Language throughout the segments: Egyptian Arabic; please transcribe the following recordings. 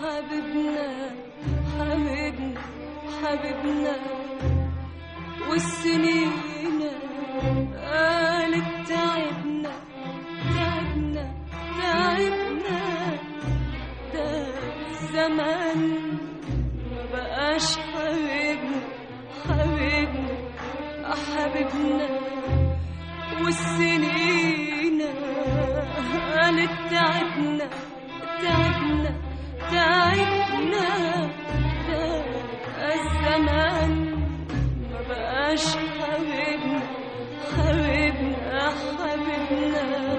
حبيبنا حبيبنا حبيبنا والسنين قالت تعبنا تعبنا تعبنا ده الزمان ما بقاش حبيبنا حبيبنا حبيبنا والسنين قالت تعبنا تعبنا تعبنا ده الزمان ما بقاش حبيبنا حبيبنا حبيبنا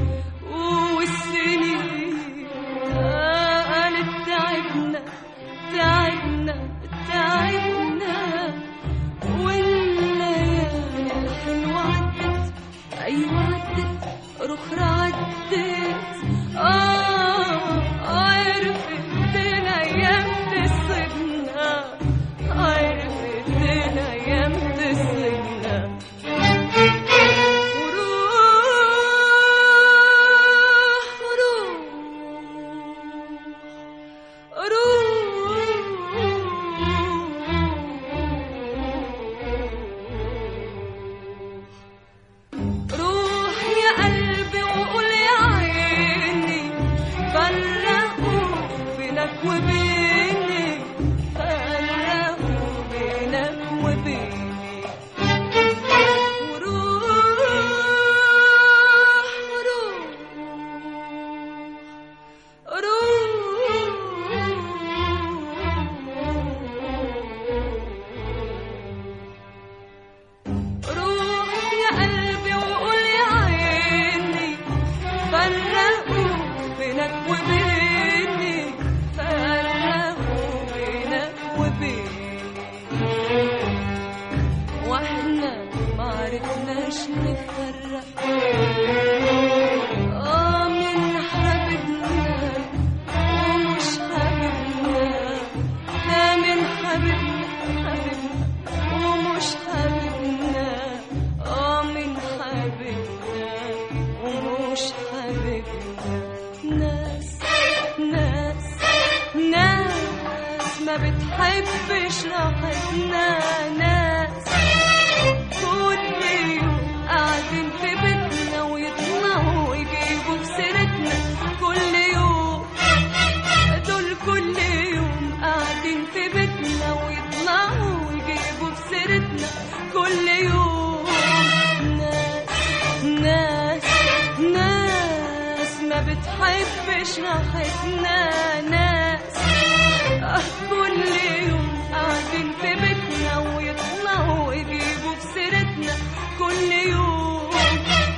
والسنين قالت تعبنا تعبنا تعبنا والليالي الحلوة عدت أيوة عدت رخرة عدت آه عرفت الأيام تسجنا عرفت الأيام تسجنا وروح وروح روح يا قلبي وقول يا عيني فرقوا بينك وبيني فرقوا بينك وبيني وروح وروح روح يا قلبي وقول يا عيني فرقوا بينك وبيني فرقوا بينك وبيني واحنا ما عرفناش نفرق اه من حبيبنا ومش حبيبنا ده من حبيبنا حبيبنا ومش حبيبنا اه من حبيبنا ومش حبيبنا ناس ناس ناس ما بتحبش راحتنا ناس كل يوم قاعدين في بيتنا ويطلعوا ويجيبوا في سيرتنا كل يوم دول كل يوم قاعدين في بيتنا ويطلعوا ويجيبوا في سيرتنا كل يوم ناس ناس ناس ما بتحبش راحتنا ناس آه، كل يوم قاعدين في بيتنا ويطلعوا ويجيبوا في سيرتنا كل يوم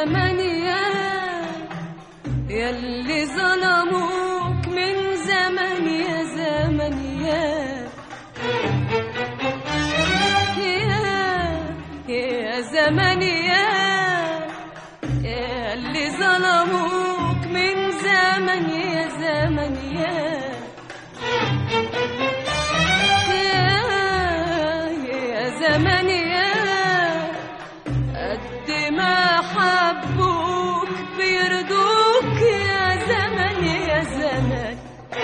زمن يا ياللي ظلموك من زمن يا زمن يا يا يا زمن يا ياللي ظلموك من زمن يا زمن يا يا يا زمن يا قد ما حبوك بيرضوك يا زمن يا زمن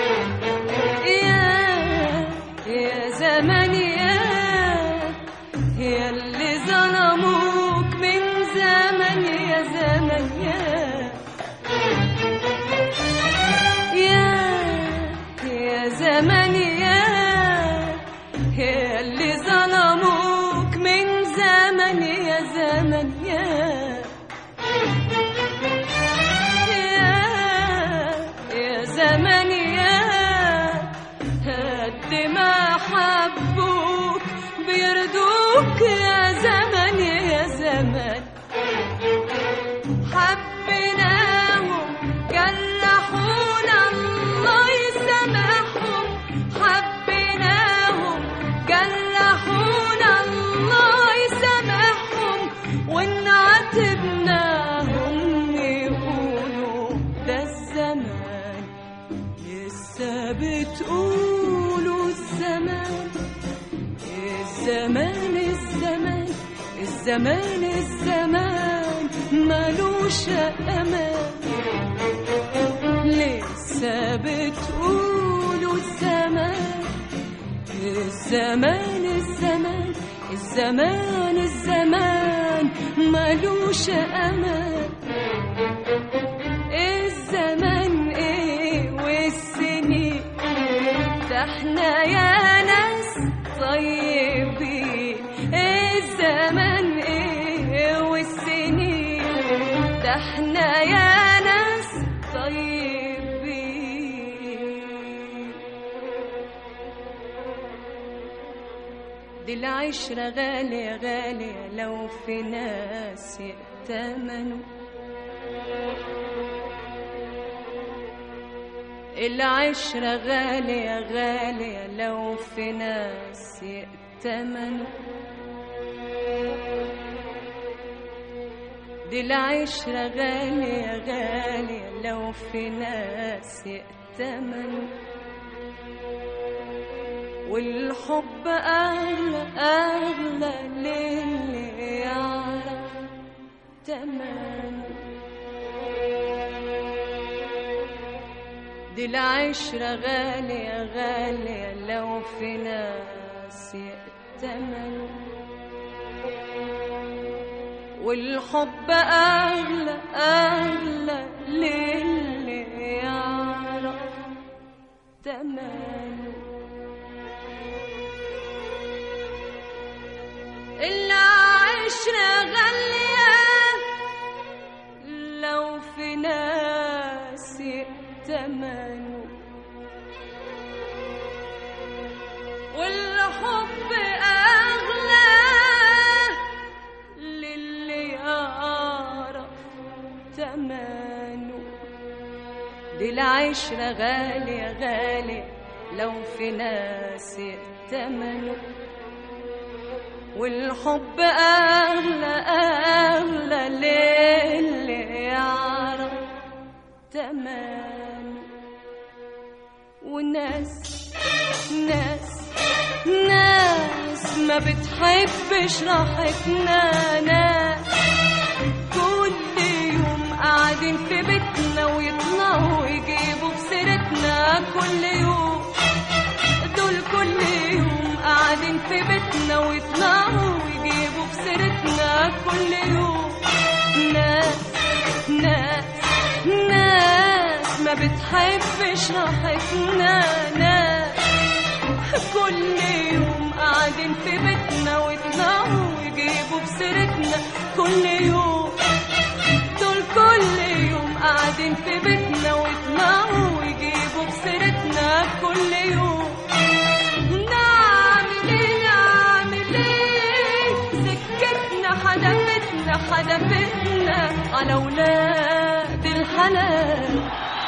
يا يا زمن يا يا اللي ظلموك من زمن يا زمن يا يا يا زمن يا يا اللي ظلموك من زمن يا زمن يا يا يا زمن يا قد ما حبوك بيرضوك يا زمن يا زمن حبيناهم جرحونا الله يسامحهم حبيناهم جرحونا الله يسامحهم وان عاتبناهم يقولوا ده الزمان لسه بتقولوا الزمان الزمان الزمان الزمان الزمان ملوش امان لسه بتقولوا الزمان الزمان الزمان الزمان الزمان ملوش امان الزمان ايه والسنين ده احنا يا ناس طيبين الزمان ايه والسنين ده احنا يا ناس طيبين دي العشرة غالية غالية لو في ناس يأتمنوا العشرة غالية غالية لو في ناس يأتمنوا دي العشرة غالية غالية لو في ناس يأتمنوا والحب أغلى أغلى للي يعرف تمنه دي العشرة غالية غالية لو في ناس يأتمنوا والحب أغلى أغلى للي يعرف تمنه العشرة غالية لو في ناس يأتمنوا والحب أغلى للي يعرف تمنه دي العشرة غالية غالية لو في ناس يأتمنوا والحب أغلى أغلى للي يعرف تمام وناس ناس ناس ما بتحبش راحتنا ناس كل يوم قاعدين في بيتنا ويطلعوا يجيبوا في سيرتنا كل يوم دول كل يوم قاعدين في بيتنا ويطلعوا ويجيبوا في سيرتنا كل يوم ناس ناس ناس ما بتحبش راحتنا ناس كل يوم قاعدين في بيتنا ويطلعوا ويجيبوا في سيرتنا كل يوم دول كل يوم قاعدين في بيتنا ويطلعوا ويجيبوا في سيرتنا كل يوم نعمل ايه نعمل ايه سكتنا حدفتنا دفتنا على ولاد الحلال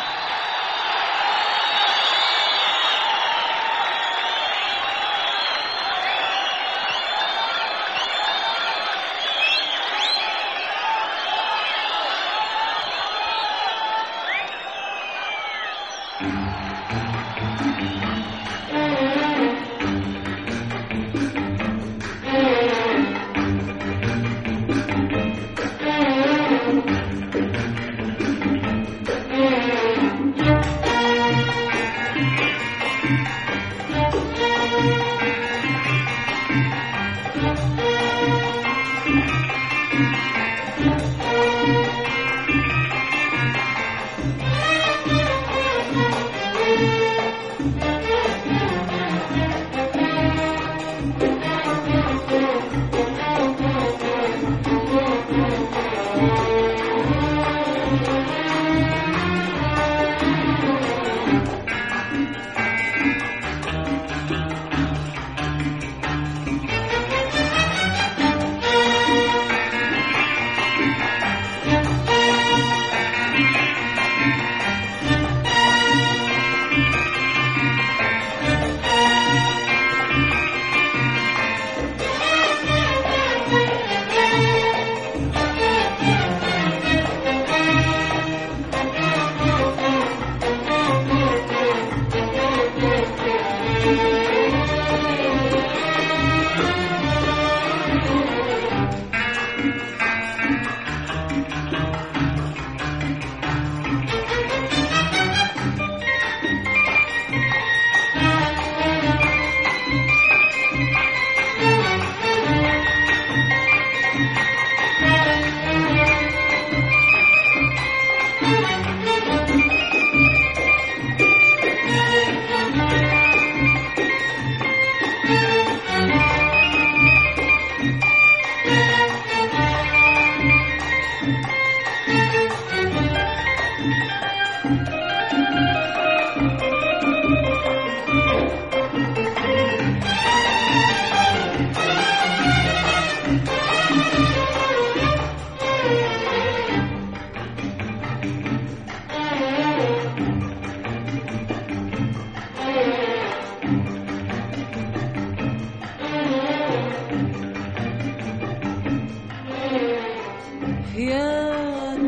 يا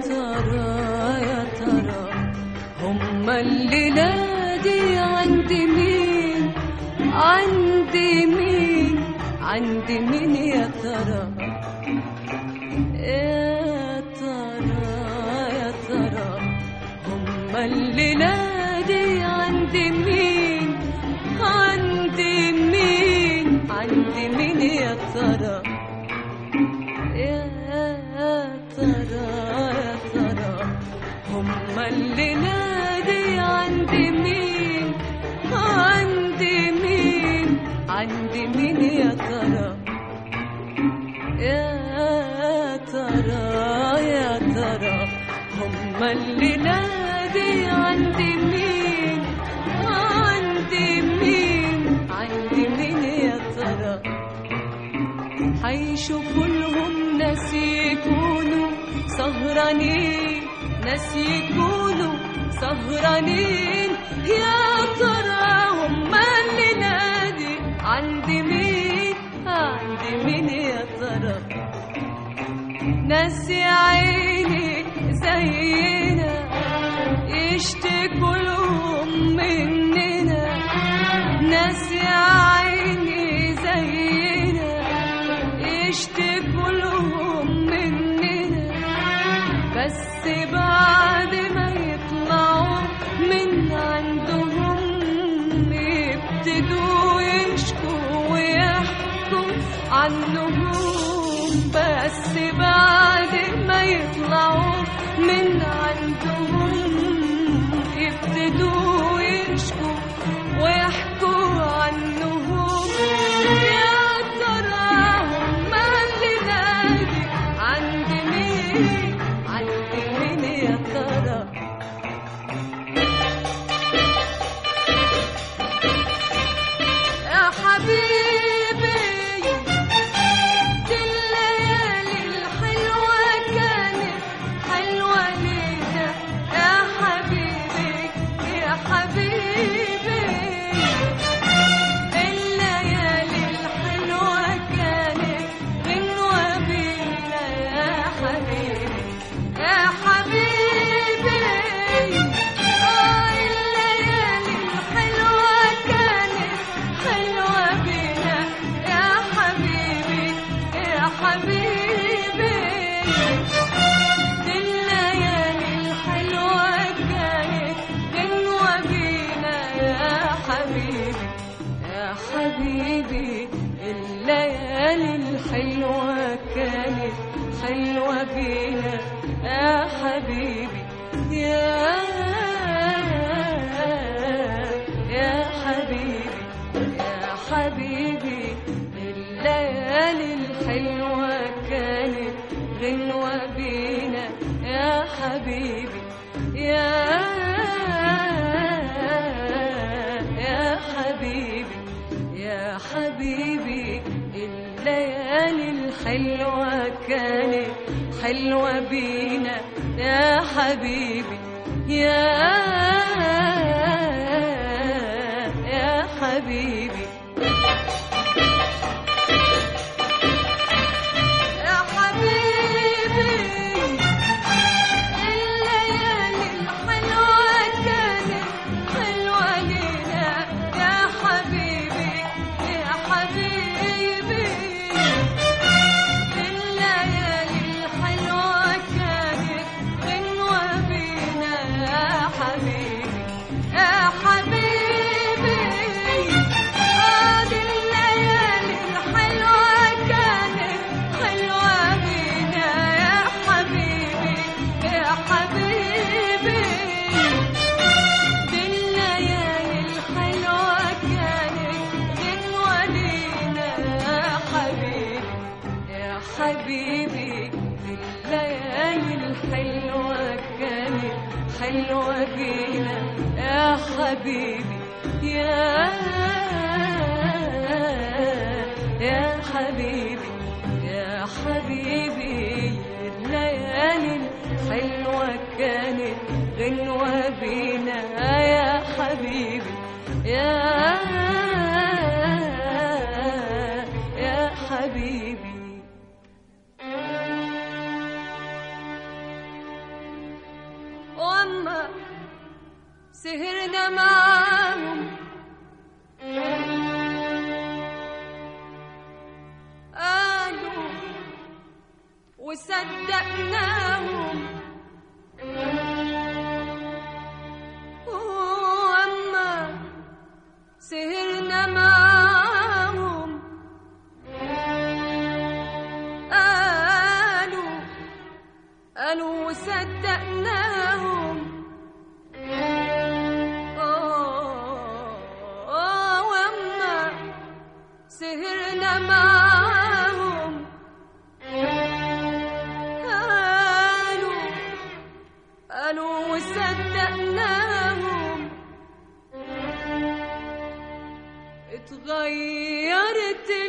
ترى يا ترى هم الليلة دي عند مين عند مين عند مين يا ترى يا ترى يا ترى هم الليلة دي عند مين عند مين عند مين يا ترى يا ترى يا ترى هم اللي نادي عند مين عند مين عند مين يا ترى يا ترى يا ترى هم اللي نادي عند مين عند مين عند مين يا ترى حيشوفوا لهم ناس يكونوا سهرانين ناس يكونوا سهرانين يا ترى هم اللي نادي عند مين عند مين يا ترى ناس يا عيني زينا يشتكوا لهم مننا ناس يا عيني زينا يشتكوا لهم مننا بس بعد ما يطلعوا من عندهم يبتدوا يشكوا ويحكوا عنهم بس بعد ما يطلعوا من عندهم يبتدوا يشكوا ويحكوا عنهم يا ترى هم اللي نادي عند مين عند مين يا ترى يا حبيبي دي الليالي الحلوة حبيبي يا حبيبي الليالي الحلوة كانت حلوة بينا يا حبيبي يا يا حبيبي يا حبيبي الليالي الحلوة كانت غنوة بينا يا حبيبي يا يا حبيبي يا حبيبي الليالي الحلوة كانت حلوة بينا يا حبيبي يا يا حبيبي يا حبيبي الليالي الحلوة كانت حلوة لينا يا حبيبي يا حبيبي الليالي الحلوة كانت غنوة بينا يا حبيبي يا حبيبي هذه الليالي الحلوة كانت حلوة بينا يا حبيبي يا حبيبي دي الليالي الحلوة كانت غنوة لينا يا حبيبي يا حبيبي دي الليالي الحلوة كانت حلوة بينا يا حبيبي يا يا حبيبي يا حبيبي الليالي الحلوة كانت غنوة بينا يا حبيبي يا يا حبيبي واما سهرنا معاهم قالوا وصدقناهم واما سهرنا معاهم قالوا قالوا وصدقناهم آه، واما سهرنا معاهم قالوا قالوا وصدقناهم اتغيرت